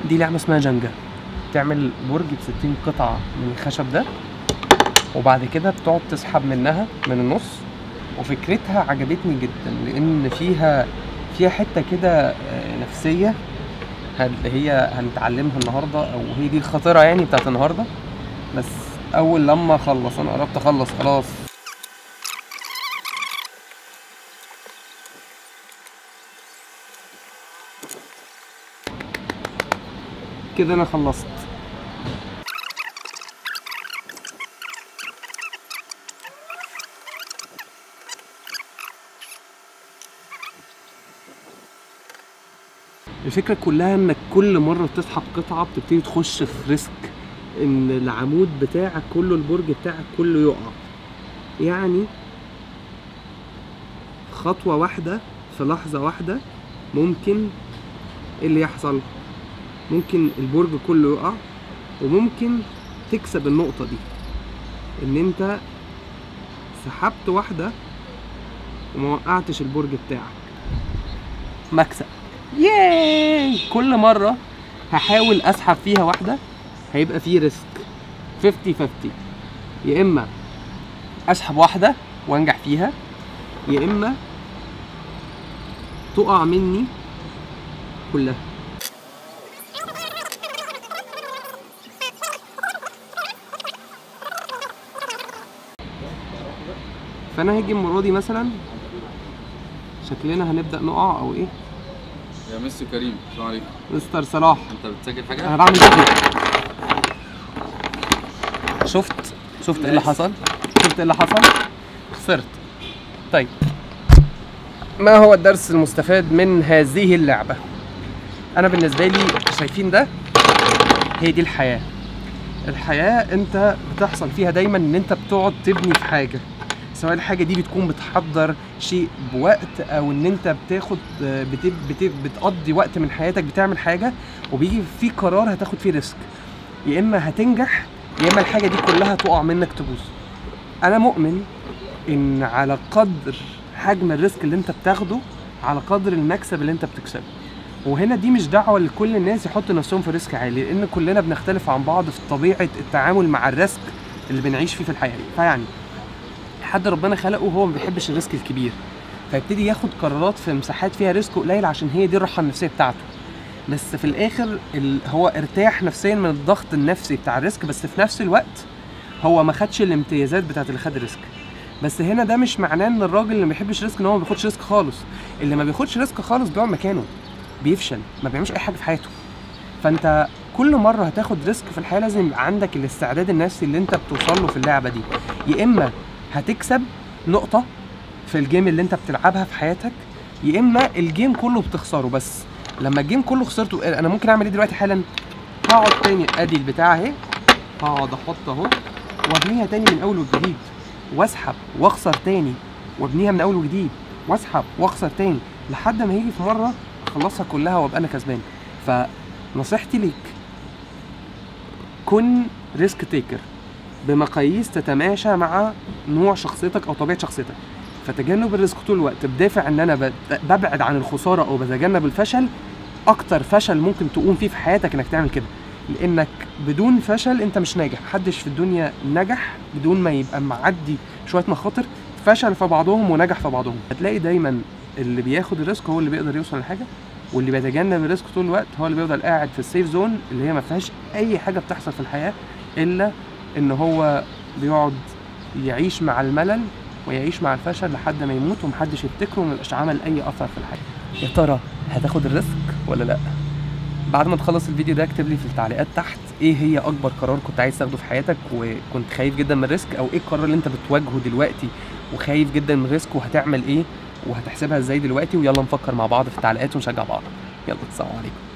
دي لعبه اسمها جنجا تعمل برج ب 60 قطعه من الخشب ده وبعد كده بتقعد تسحب منها من النص وفكرتها عجبتني جدا لان فيها فيها حته كده آه، نفسيه هل- هي هنتعلمها النهارده او هي دي الخطيره يعني بتاعت النهارده بس اول لما اخلص انا قربت اخلص خلاص كده انا خلصت الفكرة كلها انك كل مرة تسحب قطعة بتبتدي تخش في ريسك ان العمود بتاعك كله البرج بتاعك كله يقع يعني خطوة واحدة في لحظة واحدة ممكن ايه اللي يحصل ممكن البرج كله يقع وممكن تكسب النقطة دي ان انت سحبت واحدة وما وقعتش البرج بتاعك مكسب ياي كل مرة هحاول اسحب فيها واحدة هيبقى فيه ريسك 50 50 يا اما اسحب واحدة وانجح فيها يا اما تقع مني كلها فانا هاجي المره دي مثلا شكلنا هنبدا نقع او ايه يا مستر كريم السلام عليكم مستر صلاح انت بتسجل انا حاجه بعمل كده شفت شفت ايه اللي حصل شفت ايه اللي حصل خسرت طيب ما هو الدرس المستفاد من هذه اللعبة انا بالنسبة لي شايفين ده هي دي الحياة الحياة انت بتحصل فيها دايما ان انت بتقعد تبني في حاجة سواء الحاجة دي بتكون بتحضر شيء بوقت او ان انت بتاخد بت بت بتقضي وقت من حياتك بتعمل حاجة وبيجي في قرار هتاخد فيه ريسك يا اما هتنجح يا اما الحاجة دي كلها تقع منك تبوظ انا مؤمن ان على قدر حجم الريسك اللي انت بتاخده على قدر المكسب اللي انت بتكسبه وهنا دي مش دعوه لكل الناس يحطوا نفسهم في ريسك عالي لان كلنا بنختلف عن بعض في طبيعه التعامل مع الريسك اللي بنعيش فيه في الحياه فيعني حد ربنا خلقه هو ما بيحبش الريسك الكبير فيبتدي ياخد قرارات في مساحات فيها ريسك قليل عشان هي دي الراحه النفسيه بتاعته بس في الاخر ال... هو ارتاح نفسيا من الضغط النفسي بتاع الريسك بس في نفس الوقت هو ما خدش الامتيازات بتاعت اللي خد ريسك بس هنا ده مش معناه ان الراجل اللي ما بيحبش ريسك ان هو ما بياخدش ريسك خالص اللي ما بياخدش ريسك خالص بيقعد مكانه بيفشل ما بيعملش اي حاجه في حياته فانت كل مره هتاخد ريسك في الحياه لازم يبقى عندك الاستعداد النفسي اللي انت بتوصل له في اللعبه دي يا اما هتكسب نقطه في الجيم اللي انت بتلعبها في حياتك يا اما الجيم كله بتخسره بس لما الجيم كله خسرته انا ممكن اعمل ايه دلوقتي حالا هقعد تاني ادي البتاع اهي هقعد احط اهو وابنيها تاني من اول وجديد واسحب واخسر تاني وابنيها من اول وجديد واسحب واخسر تاني لحد ما يجي في مره اخلصها كلها وابقى انا كسبان فنصيحتي ليك كن ريسك تيكر بمقاييس تتماشى مع نوع شخصيتك او طبيعه شخصيتك فتجنب الريسك طول الوقت بدافع ان انا ب- ببعد عن الخساره او بتجنب الفشل اكتر فشل ممكن تقوم فيه في حياتك انك تعمل كده لانك بدون فشل انت مش ناجح محدش في الدنيا نجح بدون ما يبقى معدي شويه مخاطر فشل في بعضهم ونجح في بعضهم هتلاقي دايما اللي بياخد الريسك هو اللي بيقدر يوصل لحاجه واللي بيتجنب الريسك طول الوقت هو اللي بيفضل قاعد في السيف زون اللي هي ما فيهاش اي حاجه بتحصل في الحياه الا ان هو بيقعد يعيش مع الملل ويعيش مع الفشل لحد ما يموت ومحدش يفتكره وما يبقاش عمل اي اثر في الحياه يا ترى هتاخد الريسك ولا لا بعد ما تخلص الفيديو ده اكتب لي في التعليقات تحت ايه هي اكبر قرار كنت عايز تاخده في حياتك وكنت خايف جدا من الريسك او ايه القرار اللي انت بتواجهه دلوقتي وخايف جدا من الريسك وهتعمل ايه وهتحسبها ازاي دلوقتي ويلا نفكر مع بعض في التعليقات ونشجع بعض يلا السلام عليكم